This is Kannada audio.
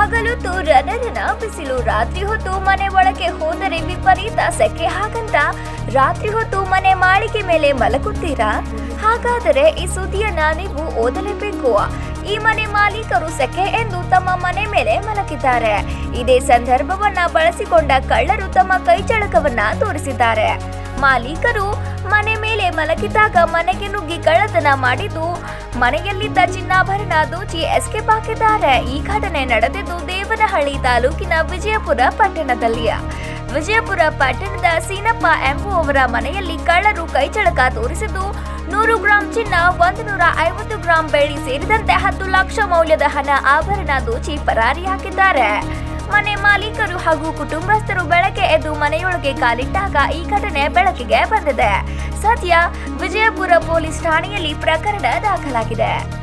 ಹಗಲೊತ್ತು ರನರನ ಬಿಸಿಲು ರಾತ್ರಿ ಹೊತ್ತು ಮನೆ ಒಳಗೆ ಹೋದರೆ ವಿಪರೀತ ಸೆಕೆ ಹಾಗಂತ ರಾತ್ರಿ ಹೊತ್ತು ಮನೆ ಮಾಳಿಗೆ ಮೇಲೆ ಮಲಗುತ್ತೀರಾ ಹಾಗಾದರೆ ಈ ಸುದ್ದಿಯನ್ನ ನೀವು ಓದಲೇಬೇಕು ಈ ಮನೆ ಮಾಲೀಕರು ಸೆಕೆ ಎಂದು ತಮ್ಮ ಮನೆ ಮೇಲೆ ಮಲಗಿದ್ದಾರೆ ಇದೇ ಸಂದರ್ಭವನ್ನ ಬಳಸಿಕೊಂಡ ಕಳ್ಳರು ತಮ್ಮ ಕೈಚಳಕವನ್ನ ತೋರಿಸಿದ್ದಾರೆ ಮಾಲೀಕರು ಮನೆ ಮೇಲೆ ಮಲಗಿದ್ದಾಗ ಮನೆಗೆ ನುಗ್ಗಿ ಕಳ್ಳತನ ಮಾಡಿದ್ದು ಮನೆಯಲ್ಲಿದ್ದ ಚಿನ್ನಾಭರಣ ದೋಚಿ ಎಸ್ಕೇಪ್ ಹಾಕಿದ್ದಾರೆ ಈ ಘಟನೆ ನಡೆದಿದ್ದು ದೇವನಹಳ್ಳಿ ತಾಲೂಕಿನ ವಿಜಯಪುರ ಪಟ್ಟಣದಲ್ಲಿ ವಿಜಯಪುರ ಪಟ್ಟಣದ ಸೀನಪ್ಪ ಎಂಬುವವರ ಮನೆಯಲ್ಲಿ ಕಳ್ಳರು ಕೈಚಳಕ ತೋರಿಸಿದ್ದು ನೂರು ಗ್ರಾಂ ಚಿನ್ನ ಒಂದು ನೂರ ಐವತ್ತು ಗ್ರಾಂ ಬೆಳ್ಳಿ ಸೇರಿದಂತೆ ಹತ್ತು ಲಕ್ಷ ಮೌಲ್ಯದ ಹಣ ಆಭರಣ ದೋಚಿ ಪರಾರಿಯಾಗಿದ್ದಾರೆ ಮನೆ ಮಾಲೀಕರು ಹಾಗೂ ಕುಟುಂಬಸ್ಥರು ಬೆಳಗ್ಗೆ ಎದ್ದು ಮನೆಯೊಳಗೆ ಕಾಲಿಟ್ಟಾಗ ಈ ಘಟನೆ ಬೆಳಕಿಗೆ ಬಂದಿದೆ ಸದ್ಯ ವಿಜಯಪುರ ಪೊಲೀಸ್ ಠಾಣೆಯಲ್ಲಿ ಪ್ರಕರಣ ದಾಖಲಾಗಿದೆ